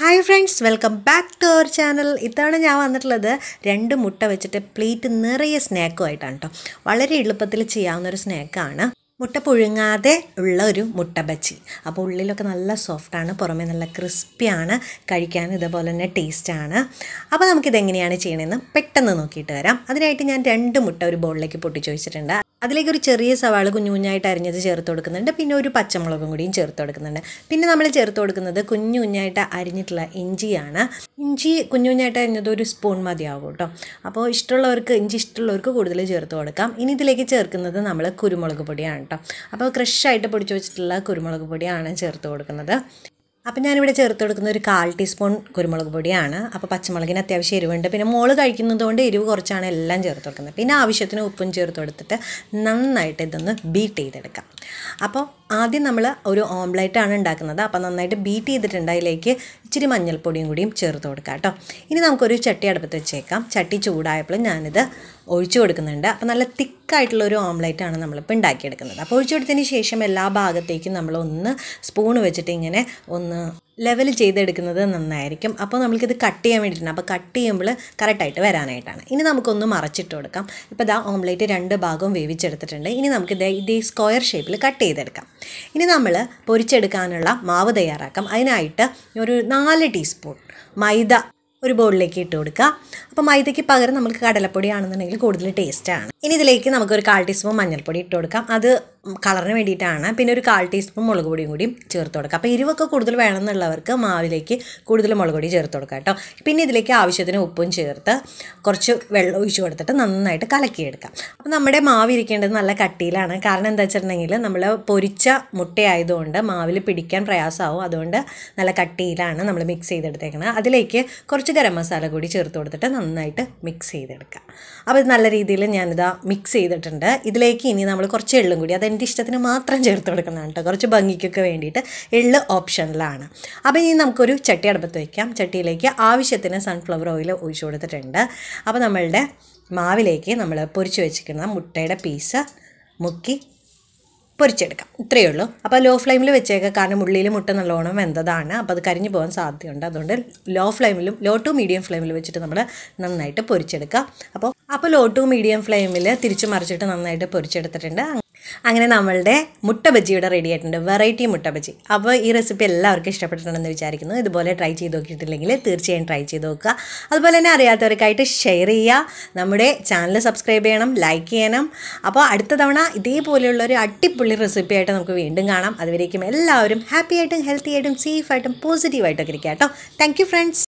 hi friends welcome back to our channel ഇത്തവണ ഞാൻ വന്നിട്ടുള്ളത് രണ്ട് മുട്ട വെച്ചിട്ട് പ്ലേറ്റ് നിറയെ സ്നാക്കുമായിട്ടാണ് കേട്ടോ വളരെ എളുപ്പത്തിൽ ചെയ്യാവുന്ന ഒരു സ്നാക്കാണ് മുട്ട പുഴുങ്ങാതെ ഉള്ള ഒരു മുട്ട ബച്ചി അപ്പോൾ ഉള്ളിലൊക്കെ നല്ല സോഫ്റ്റാണ് പുറമേ നല്ല ക്രിസ്പിയാണ് കഴിക്കാൻ ഇതേപോലെ തന്നെ ടേസ്റ്റാണ് അപ്പോൾ നമുക്കിതെങ്ങനെയാണ് ചെയ്യണമെന്ന് പെട്ടെന്ന് നോക്കിയിട്ട് വരാം അതിനായിട്ട് ഞാൻ രണ്ട് മുട്ട ഒരു ബോളിലേക്ക് പൊട്ടിച്ച് വെച്ചിട്ടുണ്ട് അതിലേക്ക് ഒരു ചെറിയ സവാള കുഞ്ഞു കുഞ്ഞായിട്ട് അരിഞ്ഞത് ചേർത്ത് കൊടുക്കുന്നുണ്ട് പിന്നെ ഒരു പച്ചമുളകും കൂടിയും ചേർത്ത് കൊടുക്കുന്നുണ്ട് പിന്നെ നമ്മൾ ചേർത്ത് കൊടുക്കുന്നത് കുഞ്ഞു കുഞ്ഞായിട്ട് അരിഞ്ഞിട്ടുള്ള ഇഞ്ചിയാണ് ഇഞ്ചി കുഞ്ഞു കുഞ്ഞായിട്ട് അരിഞ്ഞത് ഒരു സ്പൂൺ മതിയാവും കേട്ടോ അപ്പോൾ ഇഷ്ടമുള്ളവർക്ക് ഇഞ്ചി ഇഷ്ടമുള്ളവർക്ക് കൂടുതൽ ചേർത്ത് കൊടുക്കാം ഇനി ഇതിലേക്ക് ചേർക്കുന്നത് നമ്മൾ കുരുമുളക് പൊടിയാണ് കേട്ടോ അപ്പോൾ ക്രഷായിട്ട് പൊടിച്ച് വെച്ചിട്ടുള്ള കുരുമുളക് പൊടിയാണ് ചേർത്ത് കൊടുക്കുന്നത് അപ്പം ഞാനിവിടെ ചേർത്ത് കൊടുക്കുന്ന ഒരു കാൽ ടീസ്പൂൺ കുരുമുളക് പൊടിയാണ് അപ്പോൾ പച്ചമുളകിന് അത്യാവശ്യം എരിവുണ്ട് പിന്നെ മോള് കഴിക്കുന്നത് കൊണ്ട് എരിവ് കുറച്ചാണ് എല്ലാം ചേർത്ത് കൊടുക്കുന്നത് പിന്നെ ആവശ്യത്തിന് ഉപ്പും ചേർത്ത് കൊടുത്തിട്ട് നന്നായിട്ട് ഇതൊന്ന് ബീറ്റ് ചെയ്തെടുക്കാം അപ്പോൾ ആദ്യം നമ്മൾ ഒരു ഓംലെറ്റാണ് ഉണ്ടാക്കുന്നത് അപ്പോൾ നന്നായിട്ട് ബീറ്റ് ചെയ്തിട്ടുണ്ട് അതിലേക്ക് ഇച്ചിരി മഞ്ഞൾപ്പൊടിയും കൂടിയും ചേർത്ത് കൊടുക്കാം കേട്ടോ ഇനി നമുക്കൊരു ചട്ടി അടുപ്പത്ത് വെച്ചേക്കാം ചട്ടി ചൂടായപ്പോൾ ഞാനിത് ഒഴിച്ചു കൊടുക്കുന്നുണ്ട് അപ്പോൾ നല്ല തിക്കായിട്ടുള്ള ഒരു ഓംലെറ്റാണ് നമ്മളിപ്പോൾ ഉണ്ടാക്കിയെടുക്കുന്നത് അപ്പോൾ ഒഴിച്ചു കൊടുത്തതിന് ശേഷം എല്ലാ ഭാഗത്തേക്കും നമ്മൾ ഒന്ന് സ്പൂൺ വെച്ചിട്ട് ഇങ്ങനെ ഒന്ന് ലെവൽ ചെയ്തെടുക്കുന്നത് നന്നായിരിക്കും അപ്പോൾ നമുക്കിത് കട്ട് ചെയ്യാൻ വേണ്ടിയിട്ടുണ്ട് അപ്പോൾ കട്ട് ചെയ്യുമ്പോൾ കറക്റ്റായിട്ട് വരാനായിട്ടാണ് ഇനി നമുക്കൊന്ന് മറച്ചിട്ട് കൊടുക്കാം ഇപ്പോൾ ഇതാ ഓംലേറ്റ് രണ്ട് ഭാഗവും വേവിച്ചെടുത്തിട്ടുണ്ട് ഇനി നമുക്ക് ഇതേ ഇതേ സ്ക്വയർ ഷേപ്പിൽ കട്ട് ചെയ്തെടുക്കാം ഇനി നമ്മൾ പൊരിച്ചെടുക്കാനുള്ള മാവ് തയ്യാറാക്കാം അതിനായിട്ട് ഒരു നാല് ടീസ്പൂൺ മൈദ ഒരു ബൗളിലേക്ക് ഇട്ട് കൊടുക്കുക അപ്പോൾ മൈദയ്ക്ക് പകരം നമുക്ക് കടലപ്പൊടി ആണെന്നുണ്ടെങ്കിൽ കൂടുതൽ ടേസ്റ്റാണ് ഇനി ഇതിലേക്ക് നമുക്കൊരു കാൽ ടീസ്പൂൺ മഞ്ഞൾപ്പൊടി ഇട്ട് കൊടുക്കാം അത് കളറിന് വേണ്ടിയിട്ടാണ് പിന്നെ ഒരു കാൽ ടീസ്പൂൺ മുളക് പൊടിയും കൂടിയും ചേർത്ത് കൊടുക്കുക അപ്പോൾ എരിവൊക്കെ കൂടുതൽ വേണമെന്നുള്ളവർക്ക് മാവിലേക്ക് കൂടുതൽ മുളക് പൊടി ചേർത്ത് കൊടുക്കുക കേട്ടോ പിന്നെ ഇതിലേക്ക് ആവശ്യത്തിന് ഉപ്പും ചേർത്ത് കുറച്ച് വെള്ളം ഒഴിച്ച് കൊടുത്തിട്ട് നന്നായിട്ട് കലക്കിയെടുക്കാം അപ്പോൾ നമ്മുടെ മാവ് ഇരിക്കേണ്ടത് നല്ല കട്ടിയിലാണ് കാരണം എന്താ വെച്ചിട്ടുണ്ടെങ്കിൽ നമ്മൾ പൊരിച്ച മുട്ടയായതുകൊണ്ട് മാവിൽ പിടിക്കാൻ പ്രയാസമാവും അതുകൊണ്ട് നല്ല കട്ടിയിലാണ് നമ്മൾ മിക്സ് ചെയ്തെടുത്തേക്കുന്നത് അതിലേക്ക് കുറച്ച് ഗരം മസാല കൂടി ചേർത്ത് കൊടുത്തിട്ട് നന്നായിട്ട് മിക്സ് ചെയ്തെടുക്കുക അപ്പോൾ ഇത് നല്ല രീതിയിൽ ഞാനിതാ മിക്സ് ചെയ്തിട്ടുണ്ട് ഇതിലേക്ക് ഇനി നമ്മൾ കുറച്ച് എള്ളും കൂടി അത് എൻ്റെ ഇഷ്ടത്തിന് മാത്രം ചേർത്ത് കൊടുക്കുന്നതാണ് കേട്ടോ കുറച്ച് ഭംഗിക്കൊക്കെ വേണ്ടിയിട്ട് എള്ള് ഓപ്ഷനിലാണ് അപ്പോൾ ഇനി നമുക്കൊരു ചട്ടി അടുപ്പത്ത് വയ്ക്കാം ചട്ടിയിലേക്ക് ആവശ്യത്തിന് സൺഫ്ലവർ ഓയിൽ ഒഴിച്ചു കൊടുത്തിട്ടുണ്ട് അപ്പോൾ നമ്മളുടെ മാവിലേക്ക് നമ്മൾ പൊരിച്ച് വെച്ചിരിക്കുന്ന മുട്ടയുടെ പീസ് മുക്കി പൊരിച്ചെടുക്കാം ഇത്രയേ ഉള്ളൂ അപ്പോൾ ലോ ഫ്ലെയിമിൽ വെച്ചേക്കാം കാരണം ഉള്ളിൽ മുട്ട നല്ലോണം വെന്തതാണ് അപ്പോൾ അത് കരിഞ്ഞു പോകാൻ സാധ്യതയുണ്ട് അതുകൊണ്ട് ലോ ഫ്ലെയിമിലും ലോ ടു മീഡിയം ഫ്ലെയിമിൽ വെച്ചിട്ട് നമ്മൾ നന്നായിട്ട് പൊരിച്ചെടുക്കുക അപ്പോൾ അപ്പോൾ ലോ ടു മീഡിയം ഫ്ലെയിമിൽ തിരിച്ച് മറിച്ചിട്ട് നന്നായിട്ട് പൊരിച്ചെടുത്തിട്ടുണ്ട് അങ്ങനെ നമ്മളുടെ മുട്ട ബജിയുടെ റെഡി ആയിട്ടുണ്ട് വെറൈറ്റി മുട്ട ബജി അപ്പോൾ ഈ റെസിപ്പി എല്ലാവർക്കും ഇഷ്ടപ്പെട്ടിട്ടുണ്ടെന്ന് വിചാരിക്കുന്നു ഇതുപോലെ ട്രൈ ചെയ്ത് നോക്കിയിട്ടില്ലെങ്കിൽ തീർച്ചയായും ട്രൈ ചെയ്ത് നോക്കുക അതുപോലെ തന്നെ അറിയാത്തവർക്കായിട്ട് ഷെയർ ചെയ്യുക നമ്മുടെ ചാനൽ സബ്സ്ക്രൈബ് ചെയ്യണം ലൈക്ക് ചെയ്യണം അപ്പോൾ അടുത്ത തവണ ഇതേപോലെയുള്ള ഒരു അടിപൊളി റെസിപ്പി ആയിട്ട് നമുക്ക് വീണ്ടും കാണാം അതുവരേക്കും എല്ലാവരും ഹാപ്പി ആയിട്ടും ഹെൽത്തി ആയിട്ടും സേഫ് ആയിട്ടും പോസിറ്റീവായിട്ടൊക്കെ ഇരിക്കുക കേട്ടോ താങ്ക് യു ഫ്രണ്ട്സ്